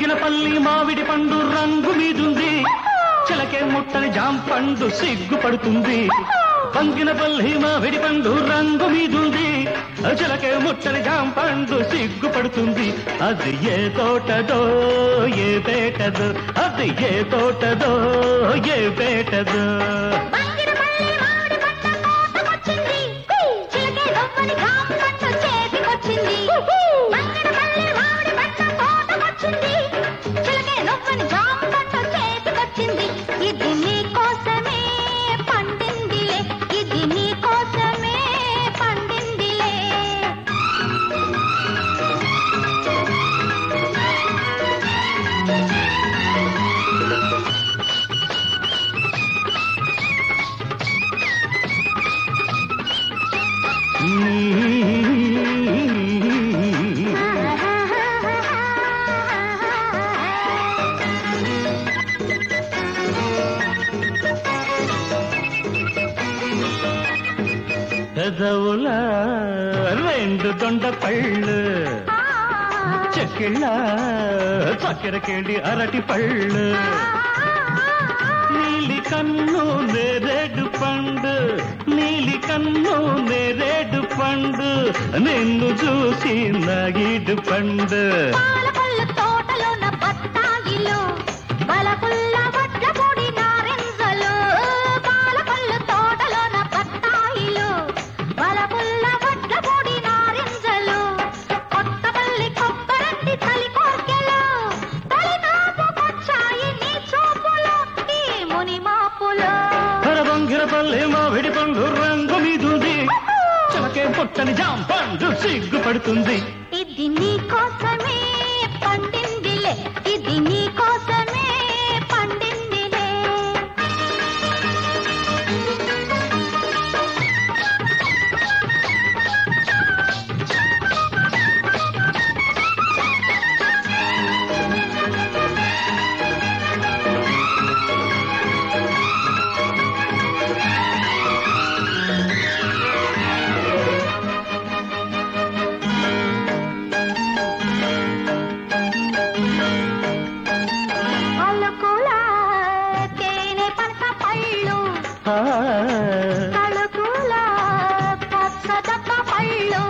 బంగినపల్లి మామిడి పండు రంగు మీదుంది చిలకే ముట్టని జాంపండు సిగ్గుపడుతుంది బంగినపల్లి మామిడి పండు రంగు మీదుంది చిలకే ముట్టని జాంపండు సిగ్గుపడుతుంది అది ఏ తోటదో ఏ పేటదో అది ఏ తోటదో ఏ పేటదో బంగినపల్లి మామిడి పంట తోటకొచ్చింది. చిలకే నవ్వని జామ పంట చేతికొచ్చింది. బంగినపల్లి మామిడి పంట తోటకొచ్చింది. చిలకే నవ్వని జామ పంట చేతికొచ్చింది. ఇది నీ కోసమే పండిందిలే ఇది నీ కోసమే పండిందిలే పెదవుల రెండు దొండ పళ్ళు చెక్కిళ్ళ చక్కెరకేళి అరటి పళ్ళు నీలి కన్ను నేరేడు పండు నీలి కన్ను నేరేడు పండు నిన్ను చూసి నగిడు పండు పాలకొల్లు తోటలోన బత్తాయిలు బలపుల్ల వడ్ల పొడి నారింజలు పాలకొల్లు తోటలోన బత్తాయిలు బలపుల్ల వడ్ల పొడి నారింజలు కొత్తపల్లి కొబ్బరంటి తలి కోర్కెలు తలి నాపుకొచ్చాయి నీ చూపులు ఈ ముని మాపులు పరబంగిరపల్లి మామిడి పండు రంగు మీదుంది చిలకే పుట్టని జాంపండు సిగ్గుపడుతుంది ఇది నీ కోసమే పండిందిలే ఇది నీ కోసమే పండిందిలే అలుకుల తేనె పంట పళ్ళు ఆ, తలుకుల పచ్చదక్క పళ్ళు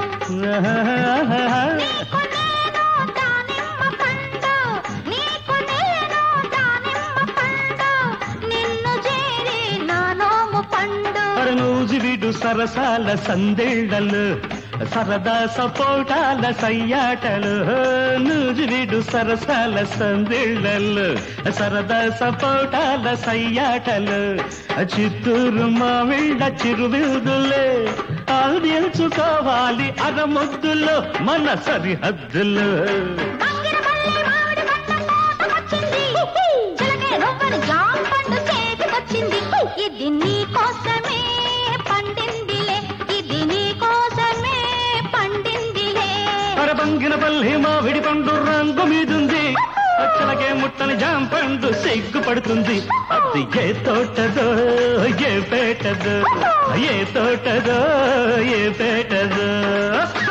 నీకు నేను దానిమ్మ పండు నీకు నేను దానిమ్మ పండు నిన్ను చేరి నా నోము పండు నూజివిడు సరసాల సందేళ్లలు సరదా సపోటాల సయ్యాటలు నూజివిడు సరసాల సందేళ్లలు సరదా సపోటాల సయ్యాటలు చిత్తూరు మామిళ్ళ చిరువిరుదులే ఆదించుకోవాలి అరముద్దులు మన సరిహద్దులు బంగినపల్లి మామిడి పంట తోటకొచ్చింది. చిలకే రొవ్వని జామ పండు చేతికొచ్చింది. ఇది నీ కోసమే పండిందిలే ఇది నీ కోసమే పండిందిలే పరబంగినపల్లి మామిడి పండు రంగు మీదుంది అచ్చలకే ముట్టని జాంపండు సిగ్గుపడుతుంది అది ఏ తోటదో ఏ పేటదో ఏ తోటదో ఏ పేటదో